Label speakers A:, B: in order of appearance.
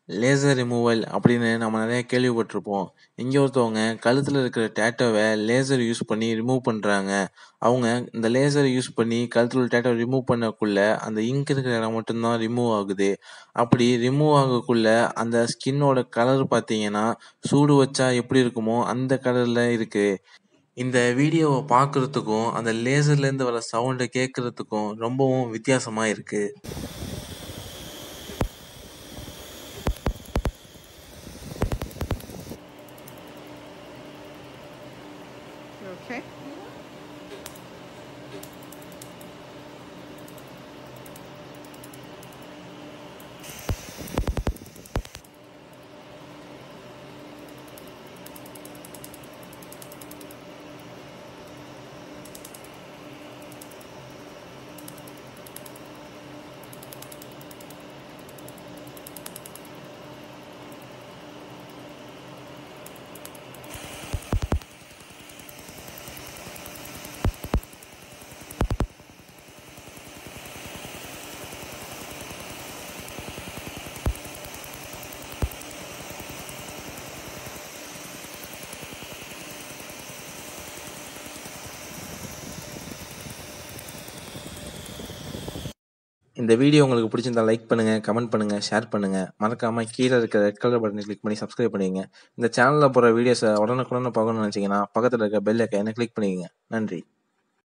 A: Laser removal அப்படின்னு நம்ம நிறைய கேள்விப்பட்டிருப்போம். இங்க ஒருத்தவங்க கழுத்துல இருக்கிற டேட்டூவ லேசர் யூஸ் பண்ணி ரிமூவ் பண்றாங்க. அவங்க இந்த லேசர் யூஸ் பண்ணி கழுத்துல உள்ள டேட்டூவ ரிமூவ் பண்ணக்குள்ள, அந்த இங்க் இருக்கிற இடம் மட்டும் தான் ரிமூவ் ஆகுது. அப்படி ரிமூவ் ஆகக்குள்ள அந்த ஸ்கின்னோட கலர் பார்த்தீங்கன்னா, சூடு வச்சா எப்படி இருக்குமோ அந்த கலர்ல இருக்கு. இந்த வீடியோவ பார்க்கறதுக்கும், அந்த லேசர்லேருந்து வர சவுண்ட கேட்கறதுக்கும் ரொம்பவும் வித்தியாசமா இருக்கு.
B: You okay?
A: இந்த வீடியோ உங்களுக்கு பிடிச்சிருந்தா லைக் பண்ணுங்க, கமெண்ட் பண்ணுங்க, ஷேர் பண்ணுங்க. மறக்காம கீழ இருக்கிற ரெட் கலர் பட்டனை கிளிக் பண்ணி சப்ஸ்கிரைப் பண்ணிக்கங்க. இந்த சேனல்ல போடுற வீடியோஸ உடனுக்குடனே பார்க்கணும்னு நினைச்சீங்கன்னா, பக்கத்துல இருக்க பெல் ஐகானை கிளிக் பண்ணிக்கங்க. நன்றி.